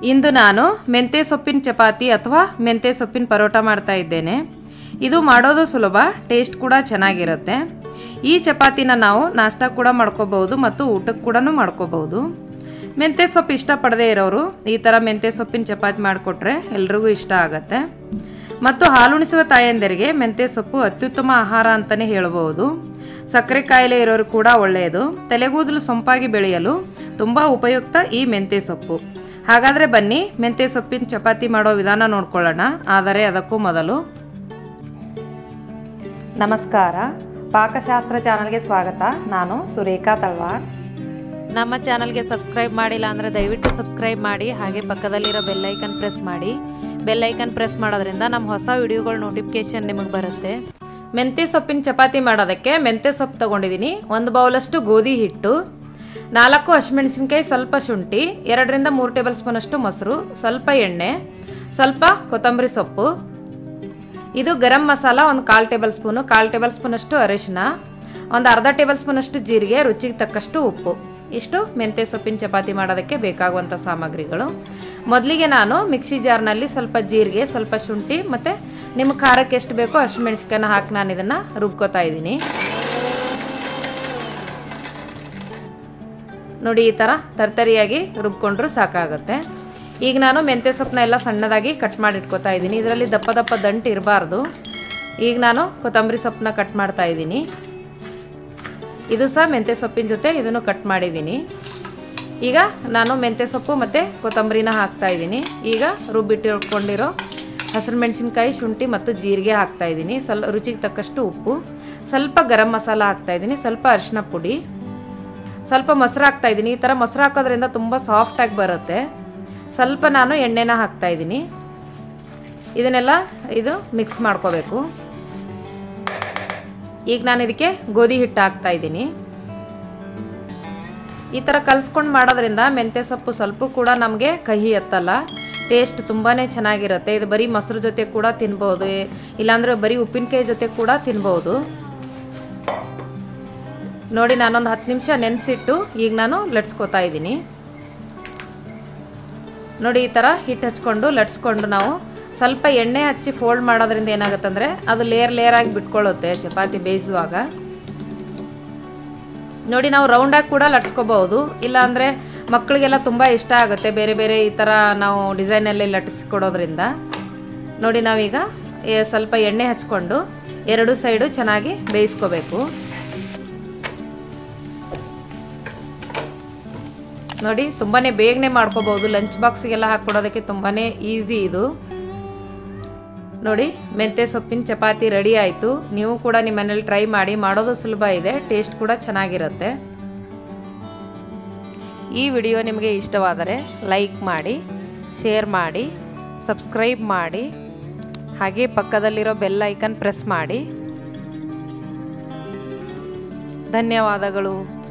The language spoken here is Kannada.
ಇಂದು ನಾನು ಮೆಂತ್ಯ ಸೊಪ್ಪಿನ ಚಪಾತಿ ಅಥವಾ ಮೆಂತ್ಯ ಸೊಪ್ಪಿನ ಪರೋಟ ಮಾಡ್ತಾ ಇದ್ದೇನೆ ಇದು ಮಾಡೋದು ಸುಲಭ ಟೇಸ್ಟ್ ಕೂಡ ಚೆನ್ನಾಗಿರುತ್ತೆ ಈ ಚಪಾತಿನ ನಾವು ನಾಷ್ಟ ಕೂಡ ಮಾಡ್ಕೋಬಹುದು ಮತ್ತು ಊಟಕ್ಕೆ ಕೂಡ ಮಾಡ್ಕೋಬಹುದು ಮೆಂತ್ಯ ಸೊಪ್ಪು ಇಷ್ಟಪಡದೇ ಇರೋರು ಈ ಥರ ಮೆಂತ್ಯ ಸೊಪ್ಪಿನ ಚಪಾತಿ ಮಾಡಿಕೊಟ್ರೆ ಎಲ್ರಿಗೂ ಇಷ್ಟ ಆಗತ್ತೆ ಮತ್ತು ಹಾಲುಣಿಸುವ ತಾಯಂದಿರಿಗೆ ಮೆಂತ್ಯ ಸೊಪ್ಪು ಅತ್ಯುತ್ತಮ ಆಹಾರ ಅಂತಲೇ ಹೇಳಬಹುದು ಸಕ್ಕರೆ ಕಾಯಿಲೆ ಇರೋರು ಕೂಡ ಒಳ್ಳೆಯದು ತಲೆಗೂದಲು ಸೊಂಪಾಗಿ ಬೆಳೆಯಲು ತುಂಬ ಉಪಯುಕ್ತ ಈ ಮೆಂತ್ಯ ಸೊಪ್ಪು ಹಾಗಾದರೆ ಬನ್ನಿ ಮೆಂತ್ಯ ಸೊಪ್ಪಿನ ಚಪಾತಿ ಮಾಡೋ ವಿಧಾನ ನೋಡ್ಕೊಳ್ಳೋಣ ಆದರೆ ಅದಕ್ಕೂ ಮೊದಲು ನಮಸ್ಕಾರ ಪಾಕಶಾಸ್ತ್ರ ಚಾನಲ್ಗೆ ಸ್ವಾಗತ ನಾನು ಸುರೇಖಾ ತಳ್ವಾರ್ ನಮ್ಮ ಚಾನಲ್ಗೆ ಸಬ್ಸ್ಕ್ರೈಬ್ ಮಾಡಿಲ್ಲ ಅಂದರೆ ದಯವಿಟ್ಟು ಸಬ್ಸ್ಕ್ರೈಬ್ ಮಾಡಿ ಹಾಗೆ ಪಕ್ಕದಲ್ಲಿರೋ ಬೆಲ್ಲೈಕನ್ ಪ್ರೆಸ್ ಮಾಡಿ ಬೆಲ್ಲೈಕನ್ ಪ್ರೆಸ್ ಮಾಡೋದ್ರಿಂದ ನಮ್ಮ ಹೊಸ ವಿಡಿಯೋಗಳ ನೋಟಿಫಿಕೇಶನ್ ನಿಮಗೆ ಬರುತ್ತೆ ಮೆಂತ್ಯ ಸೊಪ್ಪಿನ ಚಪಾತಿ ಮಾಡೋದಕ್ಕೆ ಮೆಂತ್ಯ ಸೊಪ್ಪು ತಗೊಂಡಿದ್ದೀನಿ ಒಂದು ಬೌಲಷ್ಟು ಗೋಧಿ ಹಿಟ್ಟು ನಾಲ್ಕು ಹಸಿಮೆಣಸಿನ್ಕಾಯಿ ಸ್ವಲ್ಪ ಶುಂಠಿ ಎರಡರಿಂದ ಮೂರು ಟೇಬಲ್ ಸ್ಪೂನಷ್ಟು ಮೊಸರು ಸ್ವಲ್ಪ ಎಣ್ಣೆ ಸ್ವಲ್ಪ ಕೊತ್ತಂಬರಿ ಸೊಪ್ಪು ಇದು ಗರಂ ಮಸಾಲ ಒಂದು ಕಾಲು ಟೇಬಲ್ ಸ್ಪೂನು ಕಾಲು ಟೇಬಲ್ ಸ್ಪೂನಷ್ಟು ಅರಿಶಿನ ಒಂದು ಅರ್ಧ ಟೇಬಲ್ ಸ್ಪೂನಷ್ಟು ಜೀರಿಗೆ ರುಚಿಗೆ ತಕ್ಕಷ್ಟು ಉಪ್ಪು ಇಷ್ಟು ಮೆಂತ್ಯ ಸೊಪ್ಪಿನ ಚಪಾತಿ ಮಾಡೋದಕ್ಕೆ ಬೇಕಾಗುವಂಥ ಸಾಮಗ್ರಿಗಳು ಮೊದಲಿಗೆ ನಾನು ಮಿಕ್ಸಿ ಜಾರ್ನಲ್ಲಿ ಸ್ವಲ್ಪ ಜೀರಿಗೆ ಸ್ವಲ್ಪ ಶುಂಠಿ ಮತ್ತು ನಿಮ್ಮ ಖಾರಕ್ಕೆ ಎಷ್ಟು ಬೇಕೋ ಅಷ್ಟು ಮೆಣಸಿನ್ಕಾಯನ್ನ ಹಾಕಿ ನಾನು ಇದನ್ನು ರುಬ್ಕೋತಾ ಇದ್ದೀನಿ ನೋಡಿ ಈ ಥರ ತರ್ತರಿಯಾಗಿ ರುಬ್ಕೊಂಡ್ರು ಸಾಕಾಗುತ್ತೆ ಈಗ ನಾನು ಮೆಂತ್ಯ ಸೊಪ್ಪನ್ನ ಎಲ್ಲ ಸಣ್ಣದಾಗಿ ಕಟ್ ಮಾಡಿ ಇಟ್ಕೊತಾ ಇದ್ದೀನಿ ಇದರಲ್ಲಿ ದಪ್ಪ ದಪ್ಪ ದಂಟು ಇರಬಾರ್ದು ಈಗ ನಾನು ಕೊತ್ತಂಬರಿ ಸೊಪ್ಪನ್ನ ಕಟ್ ಮಾಡ್ತಾ ಇದ್ದೀನಿ ಇದು ಸಹ ಮೆಂತ್ಯ ಸೊಪ್ಪಿನ ಜೊತೆ ಇದನ್ನು ಕಟ್ ಮಾಡಿದ್ದೀನಿ ಈಗ ನಾನು ಮೆಂತ್ಯ ಸೊಪ್ಪು ಮತ್ತು ಕೊತ್ತಂಬರಿನ ಹಾಕ್ತಾ ಇದ್ದೀನಿ ಈಗ ರುಬ್ಬಿಟ್ಟಿಟ್ಕೊಂಡಿರೋ ಹಸಿರು ಮೆಣಸಿನ್ಕಾಯಿ ಶುಂಠಿ ಮತ್ತು ಜೀರಿಗೆ ಹಾಕ್ತಾ ಇದ್ದೀನಿ ಸ್ವಲ್ಪ ರುಚಿಗೆ ತಕ್ಕಷ್ಟು ಉಪ್ಪು ಸ್ವಲ್ಪ ಗರಂ ಮಸಾಲ ಹಾಕ್ತಾ ಇದ್ದೀನಿ ಸ್ವಲ್ಪ ಅರಿಶಿನ ಪುಡಿ ಸ್ವಲ್ಪ ಮೊಸರು ಹಾಕ್ತಾ ಇದ್ದೀನಿ ಈ ಥರ ಮೊಸರು ಹಾಕೋದ್ರಿಂದ ತುಂಬ ಸಾಫ್ಟಾಗಿ ಬರುತ್ತೆ ಸ್ವಲ್ಪ ನಾನು ಎಣ್ಣೆನ ಹಾಕ್ತಾ ಇದ್ದೀನಿ ಇದನ್ನೆಲ್ಲ ಇದು ಮಿಕ್ಸ್ ಮಾಡ್ಕೋಬೇಕು ಈಗ ನಾನು ಇದಕ್ಕೆ ಗೋಧಿ ಹಿಟ್ಟು ಹಾಕ್ತಾ ಇದ್ದೀನಿ ಈ ಥರ ಕಲಿಸ್ಕೊಂಡು ಮಾಡೋದ್ರಿಂದ ಮೆಂತ್ಯ ಸೊಪ್ಪು ಸ್ವಲ್ಪ ಕೂಡ ನಮಗೆ ಕಹಿ ಎತ್ತಲ್ಲ ಟೇಸ್ಟ್ ತುಂಬಾ ಚೆನ್ನಾಗಿರುತ್ತೆ ಇದು ಬರೀ ಮೊಸರು ಜೊತೆ ಕೂಡ ತಿನ್ಬೋದು ಇಲ್ಲಾಂದರೆ ಬರೀ ಉಪ್ಪಿನಕಾಯಿ ಜೊತೆ ಕೂಡ ತಿನ್ಬೋದು ನೋಡಿ ನಾನೊಂದು ಹತ್ತು ನಿಮಿಷ ನೆನೆಸಿಟ್ಟು ಈಗ ನಾನು ಲಟ್ಸ್ಕೊತಾ ಇದ್ದೀನಿ ನೋಡಿ ಈ ಥರ ಹಿಟ್ಟು ಹಚ್ಕೊಂಡು ಲಟ್ಸ್ಕೊಂಡು ನಾವು ಸ್ವಲ್ಪ ಎಣ್ಣೆ ಹಚ್ಚಿ ಫೋಲ್ಡ್ ಮಾಡೋದ್ರಿಂದ ಏನಾಗುತ್ತೆ ಅಂದರೆ ಅದು ಲೇಯರ್ ಲೇಯರ್ ಆಗಿ ಬಿಟ್ಕೊಳ್ಳುತ್ತೆ ಚಪಾತಿ ಬೇಯಿಸುವಾಗ ನೋಡಿ ನಾವು ರೌಂಡಾಗಿ ಕೂಡ ಲಟ್ಸ್ಕೋಬಹುದು ಇಲ್ಲಾಂದರೆ ಮಕ್ಕಳಿಗೆಲ್ಲ ತುಂಬ ಇಷ್ಟ ಆಗುತ್ತೆ ಬೇರೆ ಬೇರೆ ಈ ಥರ ನಾವು ಡಿಸೈನಲ್ಲಿ ಲಟ್ಟಿಸ್ಕೊಡೋದ್ರಿಂದ ನೋಡಿ ನಾವೀಗ ಸ್ವಲ್ಪ ಎಣ್ಣೆ ಹಚ್ಕೊಂಡು ಎರಡು ಸೈಡು ಚೆನ್ನಾಗಿ ಬೇಯಿಸ್ಕೋಬೇಕು ನೋಡಿ ತುಂಬಾ ಬೇಗನೆ ಮಾಡ್ಕೋಬಹುದು ಲಂಚ್ ಬಾಕ್ಸಿಗೆಲ್ಲ ಹಾಕ್ಕೊಡೋದಕ್ಕೆ ತುಂಬಾ ಈಸಿ ಇದು ನೋಡಿ ಮೆಂತ್ಯ ಸೊಪ್ಪಿನ ಚಪಾತಿ ರೆಡಿ ಆಯಿತು ನೀವು ಕೂಡ ನಿಮ್ಮ ಮನೇಲಿ ಟ್ರೈ ಮಾಡಿ ಮಾಡೋದು ಸುಲಭ ಇದೆ ಟೇಸ್ಟ್ ಕೂಡ ಚೆನ್ನಾಗಿರುತ್ತೆ ಈ ವಿಡಿಯೋ ನಿಮಗೆ ಇಷ್ಟವಾದರೆ ಲೈಕ್ ಮಾಡಿ ಶೇರ್ ಮಾಡಿ ಸಬ್ಸ್ಕ್ರೈಬ್ ಮಾಡಿ ಹಾಗೆ ಪಕ್ಕದಲ್ಲಿರೋ ಬೆಲ್ ಐಕನ್ ಪ್ರೆಸ್ ಮಾಡಿ ಧನ್ಯವಾದಗಳು